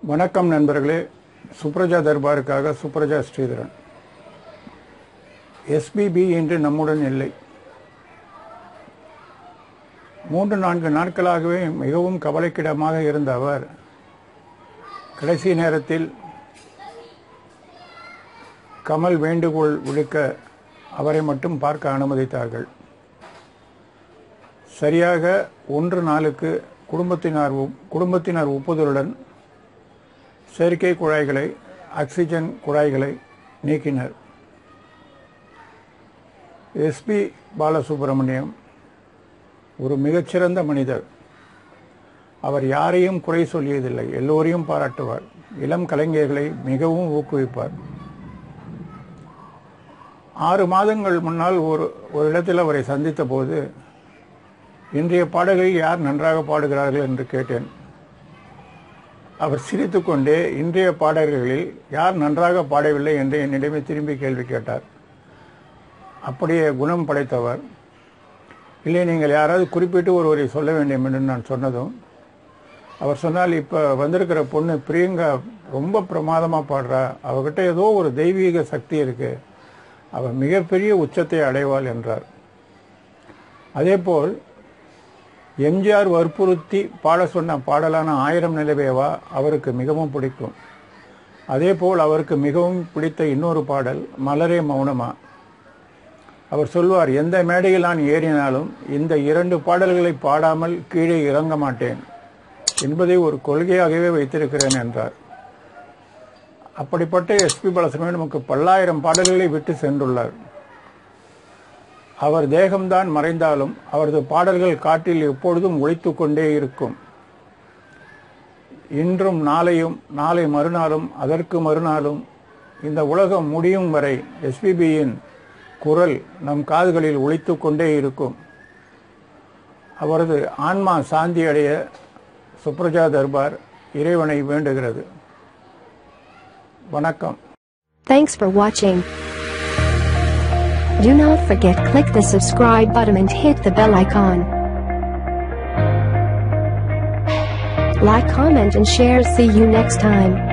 வணக்கம் நண்பர்களே சுப்ரஜா தர்பாருக்காக சுப்ரஜா ஸ்ரீதரன் எஸ்பிபி இன்று நம்முடன் இல்லை மூன்று நான்கு நாட்களாகவே மிகவும் கவலைக்கிடமாக இருந்த அவர் கடைசி நேரத்தில் கமல் வேண்டுகோள் விடுக்க அவரை மட்டும் பார்க்க அனுமதித்தார்கள் சரியாக ஒன்று நாளுக்கு குடும்பத்தினர் ஒப்- குடும்பத்தினர் ஒப்புதலுடன் செயற்கை குழாய்களை ஆக்சிஜன் குழாய்களை நீக்கினர் எஸ்பி பாலசுப்ரமணியம் ஒரு மிகச்சிறந்த மனிதர் அவர் யாரையும் குறை சொல்லியதில்லை எல்லோரையும் பாராட்டுவார் இளம் கலைஞர்களை மிகவும் ஊக்குவிப்பார் ஆறு மாதங்கள் முன்னால் ஒரு ஒரு இடத்தில் அவரை சந்தித்த போது இன்றைய பாடல்களில் யார் நன்றாக பாடுகிறார்கள் என்று கேட்டேன் அவர் சிரித்துக்கொண்டே இன்றைய பாடல்களில் யார் நன்றாக பாடவில்லை என்று என்னிடமே திரும்பி கேள்வி கேட்டார் அப்படியே குணம் படைத்தவர் இல்லை நீங்கள் யாராவது குறிப்பிட்டு ஒருவரை சொல்ல வேண்டும் என்று நான் சொன்னதும் அவர் சொன்னால் இப்போ வந்திருக்கிற பொண்ணு பிரியங்கா ரொம்ப பிரமாதமாக பாடுறா அவகிட்ட ஏதோ ஒரு தெய்வீக சக்தி இருக்கு அவள் மிகப்பெரிய உச்சத்தை அடைவாள் என்றார் அதேபோல் எம்ஜிஆர் வற்புறுத்தி பாட சொன்ன பாடலான ஆயிரம் நிலவேவா அவருக்கு மிகவும் பிடிக்கும் அதேபோல் அவருக்கு மிகவும் பிடித்த இன்னொரு பாடல் மலரே மௌனமா அவர் சொல்வார் எந்த மேடையில் நான் ஏறினாலும் இந்த இரண்டு பாடல்களை பாடாமல் கீழே இறங்க மாட்டேன் என்பதை ஒரு கொள்கையாகவே வைத்திருக்கிறேன் என்றார் அப்படிப்பட்ட எஸ்பி பாலசுப்ரமணியன் நமக்கு பல்லாயிரம் பாடல்களை விட்டு சென்றுள்ளார் அவர் தேகம்தான் மறைந்தாலும் அவரது பாடல்கள் காற்றில் எப்பொழுதும் ஒலித்துக் கொண்டே இருக்கும் இன்றும் நாளையும் நாளை மறுநாளும் அதற்கு மறுநாளும் இந்த உலகம் முடியும் வரை எஸ்பிபியின் குரல் நம் காதுகளில் ஒலித்துக் கொண்டே இருக்கும் அவரது ஆன்மா சாந்தி அடைய சுப்ரஜா தர்பார் இறைவனை வேண்டுகிறது வணக்கம் Thanks for watching. Do not forget click the subscribe button and hit the bell icon. Like, comment and share. See you next time.